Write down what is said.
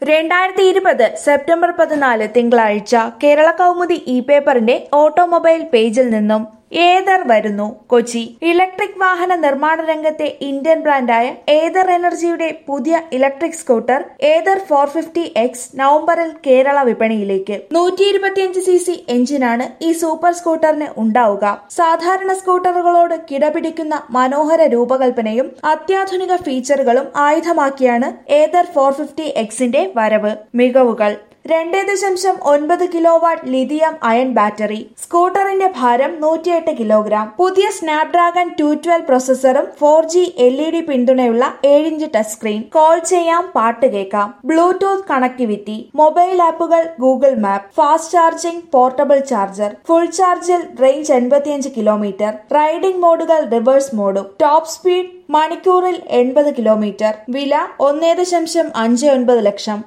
രണ്ടായിരത്തി ഇരുപത് സെപ്റ്റംബർ പതിനാല് തിങ്കളാഴ്ച കേരള കൗമുദി ഇ പേപ്പറിന്റെ ഓട്ടോമൊബൈൽ പേജിൽ നിന്നും ഏതർ വരുന്നു കൊച്ചി ഇലക്ട്രിക് വാഹന നിർമ്മാണ രംഗത്തെ ഇന്ത്യൻ ബ്രാൻഡായ ഏതർ എനർജിയുടെ പുതിയ electric scooter Ather four fifty X നവംബറിൽ കേരള വിപണിയിലേക്ക് നൂറ്റി ഇരുപത്തിയഞ്ച് സി സി എഞ്ചിനാണ് ഈ സൂപ്പർ സ്കൂട്ടറിന് ഉണ്ടാവുക സാധാരണ സ്കൂട്ടറുകളോട് കിടപിടിക്കുന്ന മനോഹര രൂപകൽപ്പനയും അത്യാധുനിക ഫീച്ചറുകളും ആയുധമാക്കിയാണ് ഏതർ ഫോർ ഫിഫ്റ്റി എക്സിന്റെ വരവ് മികവുകൾ രണ്ട് ദശാംശം ഒൻപത് kilo watt lithium ion battery സ്കൂട്ടറിന്റെ ഭാരം നൂറ്റിയെട്ട് കിലോഗ്രാം പുതിയ സ്നാപ്ഡ്രാഗൺ ടു ട്വൽവ് പ്രൊസസറും four G L E D പിന്തുണയുള്ള ഏഴിഞ്ച് ടച്ച് സ്ക്രീൻ കോൾ ചെയ്യാം പാട്ട് കേൾക്കാം ബ്ലൂടൂത്ത് കണക്ടിവിറ്റി മൊബൈൽ ആപ്പുകൾ Google map fast charging portable charger full ചാർജിൽ റേഞ്ച് എൺപത്തിയഞ്ച് കിലോമീറ്റർ റൈഡിംഗ് മോഡുകൾ റിവേഴ്സ് മോഡും ടോപ്പ് സ്പീഡ് മണിക്കൂറിൽ എൺപത് കിലോമീറ്റർ വില ഒന്നേ ദശാംശം അഞ്ച് ഒൻപത് ലക്ഷം